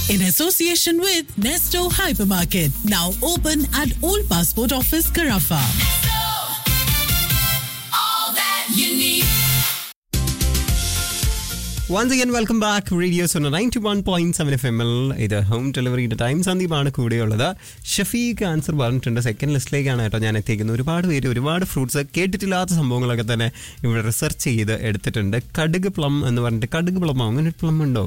in association with Nesto Hypermarket, now open at Old Passport Office, Carafa. Once again welcome back radio Sona ninety one point seven F M L ഇത് home ഡെലിവറിയുടെ time സന്ദീപാണ് കൂടെയുള്ളത് Shafeeq answer പറഞ്ഞിട്ടുണ്ട് second ലിസ്റ്റിലേക്കാണ് കേട്ടോ ഞാൻ എത്തിക്കുന്നത് ഒരുപാട് പേര് ഒരുപാട് ഫ്രൂട്ട്സ് കേട്ടിട്ടില്ലാത്ത സംഭവങ്ങളൊക്കെ തന്നെ ഇവിടെ റിസർച്ച് ചെയ്ത് എടുത്തിട്ടുണ്ട് കടുക് പ്ലം എന്ന് പറഞ്ഞിട്ട് കടുക് പ്ലം അങ്ങനെ ഒരു പ്ലം ഉണ്ടോ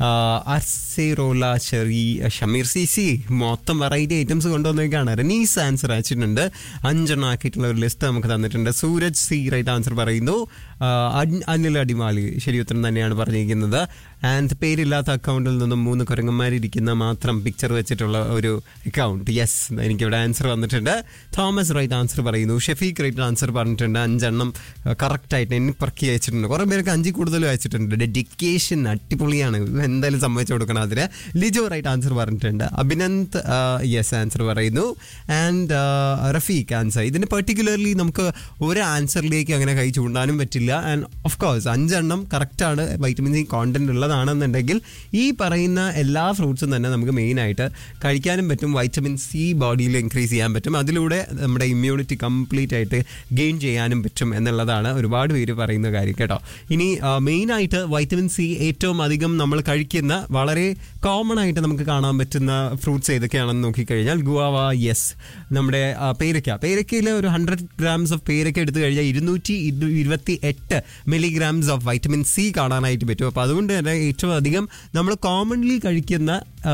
acerola Sherry Shameer C C മൊത്തം വെറൈറ്റി ഐറ്റംസ് കൊണ്ടുവന്നേക്കാണ് റനീസ് ആൻസർ അയച്ചിട്ടുണ്ട് അഞ്ചെണ്ണം ആക്കിയിട്ടുള്ള ഒരു ലിസ്റ്റ് നമുക്ക് തന്നിട്ടുണ്ട് സൂരജ് സി റൈറ്റ് ആൻസർ പറയുന്നു ആ, അൻ- അനിൽ അടിമാലി ശരി ഉത്തരം തന്നെയാണ് പറഞ്ഞിരിക്കുന്നത് ആൻഡ് പേരില്ലാത്ത അക്കൗണ്ടിൽ നിന്നും മൂന്ന് കുരങ്ങന്മാരിരിക്കുന്ന മാത്രം പിക്ചർ വെച്ചിട്ടുള്ള ഒരു അക്കൗണ്ട് യെസ് എനിക്കിവിടെ ആൻസർ വന്നിട്ടുണ്ട് തോമസ് റൈറ്റ് ആൻസർ പറയുന്നു ഷെഫീഖ് റൈറ്റ് ആൻസർ പറഞ്ഞിട്ടുണ്ട് അഞ്ചെണ്ണം കറക്റ്റ് ആയിട്ട് എന്നെ പറക്കി അയച്ചിട്ടുണ്ട് കുറേ പേർക്ക് അഞ്ചിൽ കൂടുതലും അയച്ചിട്ടുണ്ട് ഡെഡിക്കേഷൻ അടിപൊളിയാണ് എന്തായാലും സമ്മതിച്ചു കൊടുക്കണം അതിന് ലിജോ റൈറ്റ് ആൻസർ പറഞ്ഞിട്ടുണ്ട് അഭിനന്ദ് യെസ് ആൻസർ പറയുന്നു ആൻഡ് റഫീഖ് ആൻസർ ഇതിന് പെർട്ടിക്കുലർലി നമുക്ക് ഒരു ആൻസറിലേക്ക് അങ്ങനെ കൈ ചൂണ്ടാനും പറ്റില്ല ആൻഡ് ഓഫ് കോഴ്സ് അഞ്ചെണ്ണം കറക്റ്റാണ് വൈറ്റമിൻ സി കോണ്ടന്റ് ഉള്ളതാണെന്നുണ്ടെങ്കിൽ ഈ പറയുന്ന എല്ലാ ഫ്രൂട്ട്സും തന്നെ നമുക്ക് മെയിനായിട്ട് കഴിക്കാനും പറ്റും വൈറ്റമിൻ സി ബോഡിയിൽ ഇൻക്രീസ് ചെയ്യാൻ പറ്റും അതിലൂടെ നമ്മുടെ ഇമ്മ്യൂണിറ്റി കംപ്ലീറ്റ് ആയിട്ട് ഗെയിൻ ചെയ്യാനും പറ്റും എന്നുള്ളതാണ് ഒരുപാട് പേര് പറയുന്ന കാര്യം കേട്ടോ ഇനി മെയിനായിട്ട് വൈറ്റമിൻ സി ഏറ്റവും അധികം നമ്മൾ കഴിക്കുന്ന വളരെ കോമൺ ആയിട്ട് നമുക്ക് കാണാൻ പറ്റുന്ന ഫ്രൂട്ട്സ് ഏതൊക്കെയാണെന്ന് നോക്കിക്കഴിഞ്ഞാൽ ഗുവാവ യെസ് നമ്മുടെ ആ, പേരയ്ക്ക പേരയ്ക്കയിൽ ഒരു ഹൺഡ്രഡ് ഗ്രാംസ് ഓഫ് പേരയ്ക്ക എടുത്തു കഴിഞ്ഞാൽ ഇരുന്നൂറ്റി ഇരുപത്തി എട്ട് മില്ലിഗ്രാംസ് ഓഫ് വൈറ്റമിൻ സി കാണാനായിട്ട് പറ്റും അപ്പോൾ അതുകൊണ്ട് തന്നെ ഏറ്റവും അധികം നമ്മൾ കോമൺലി കഴിക്കുന്ന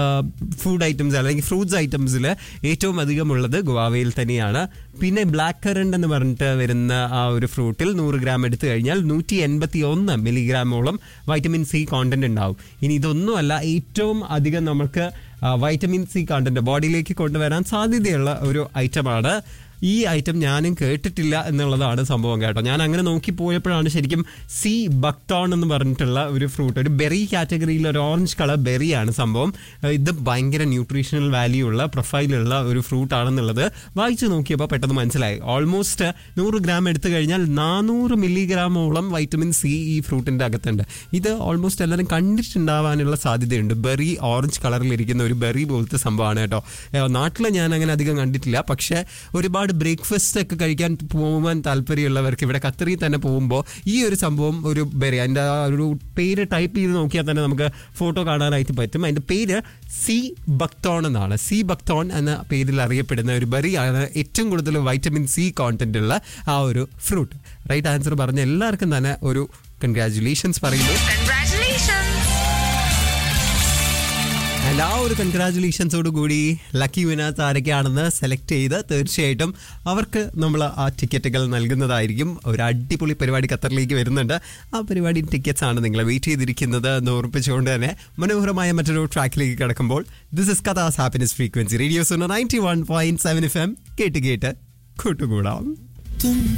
ഫുഡ് ഐറ്റംസ് അല്ലെങ്കിൽ ഫ്രൂട്ട്സ് ഐറ്റംസിൽ ഏറ്റവും അധികം ഉള്ളത് ഗുവാവയിൽ തന്നെയാണ് പിന്നെ ബ്ലാക്ക് കറണ്ട് എന്ന് പറഞ്ഞിട്ട് വരുന്ന ആ ഒരു ഫ്രൂട്ടിൽ നൂറ് ഗ്രാം എടുത്തു കഴിഞ്ഞാൽ നൂറ്റി എൺപത്തി ഒന്ന് മില്ലിഗ്രാമോളം വൈറ്റമിൻ സി കോണ്ടന്റ് ഉണ്ടാവും ഇനി ഇതൊന്നുമല്ല ഏറ്റവും അധികം നമുക്ക് വൈറ്റമിൻ സി കണ്ടന്റ് ബോഡിയിലേക്ക് കൊണ്ടുവരാൻ സാധ്യതയുള്ള ഒരു ഐറ്റമാണ് ഈ ഐറ്റം ഞാനും കേട്ടിട്ടില്ല എന്നുള്ളതാണ് സംഭവം കേട്ടോ ഞാൻ അങ്ങനെ നോക്കി പോയപ്പോഴാണ് ശരിക്കും സി ബക്ടോൺ എന്ന് പറഞ്ഞിട്ടുള്ള ഒരു ഫ്രൂട്ട് ഒരു ബെറി കാറ്റഗറിയിൽ ഒരു ഓറഞ്ച് കളർ ബെറിയാണ് സംഭവം ഏഹ് ഇത് ഭയങ്കര ന്യൂട്രീഷണൽ വാല്യൂ ഉള്ള പ്രൊഫൈലുള്ള ഒരു ഫ്രൂട്ട് ആണെന്നുള്ളത് വായിച്ചു നോക്കിയപ്പോൾ പെട്ടെന്ന് മനസ്സിലായി ഓൾമോസ്റ്റ് നൂറ് ഗ്രാം എടുത്തു കഴിഞ്ഞാൽ നാനൂറ് മില്ലിഗ്രാമോളം വൈറ്റമിൻ സി ഈ ഫ്രൂട്ടിൻ്റെ അകത്തുണ്ട് ഇത് ഓൾമോസ്റ്റ് എല്ലാവരും കണ്ടിട്ടുണ്ടാവാനുള്ള സാധ്യതയുണ്ട് ബെറി ഓറഞ്ച് കളറിലിരിക്കുന്ന ഒരു ബെറി പോലത്തെ സംഭവമാണ് കേട്ടോ നാട്ടിൽ ഞാൻ അങ്ങനെ അധികം കണ്ടിട്ടില്ല പക്ഷേ ഒരുപാട് ബ്രേക്ക്ഫാസ്റ്റ് ഒക്കെ കഴിക്കാൻ പോകാൻ താല്പര്യമുള്ളവർക്ക് ഇവിടെ ഖത്തറിൽ തന്നെ പോകുമ്പോൾ ഈ ഒരു സംഭവം ഒരു ബെറി അതിൻ്റെ ആ ഒരു പേര് ടൈപ്പ് ചെയ്ത് നോക്കിയാൽ തന്നെ നമുക്ക് ഫോട്ടോ കാണാനായിട്ട് പറ്റും അതിൻ്റെ പേര് സി ബക്തോൺ എന്നാണ് സി ബക്തോൺ എന്ന പേരിൽ അറിയപ്പെടുന്ന ഒരു ബെറിയാണ് ഏറ്റവും കൂടുതൽ വൈറ്റമിൻ സി കോണ്ടന്റ് ഉള്ള ആ ഒരു ഫ്രൂട്ട് റൈറ്റ് ആൻസർ പറഞ്ഞ എല്ലാവർക്കും തന്നെ ഒരു കൺഗ്രാറ്റുലേഷൻസ് പറയുന്നു ആൻഡ് ആ ഒരു കൺഗ്രാറ്റുലേഷൻസോട് കൂടി ലക്കി വിനേഴ്സ് ആരൊക്കെയാണെന്ന് സെലക്ട് ചെയ്ത് തീർച്ചയായിട്ടും അവർക്ക് നമ്മൾ ആ ടിക്കറ്റുകൾ നൽകുന്നതായിരിക്കും ഒരു അടിപൊളി പരിപാടി ഖത്തറിലേക്ക് വരുന്നുണ്ട് ആ പരിപാടി ടിക്കറ്റ്സ് ആണ് നിങ്ങളെ വെയിറ്റ് ചെയ്തിരിക്കുന്നത് എന്ന് ഓർപ്പിച്ചുകൊണ്ട് തന്നെ മനോഹരമായ മറ്റൊരു ട്രാക്കിലേക്ക് കിടക്കുമ്പോൾ ദിസ് ഇസ് കഥാസ് happiness frequency radio's ninety one point seven F M കേട്ട് കേട്ട് കൂട്ടുകൂടാം तुम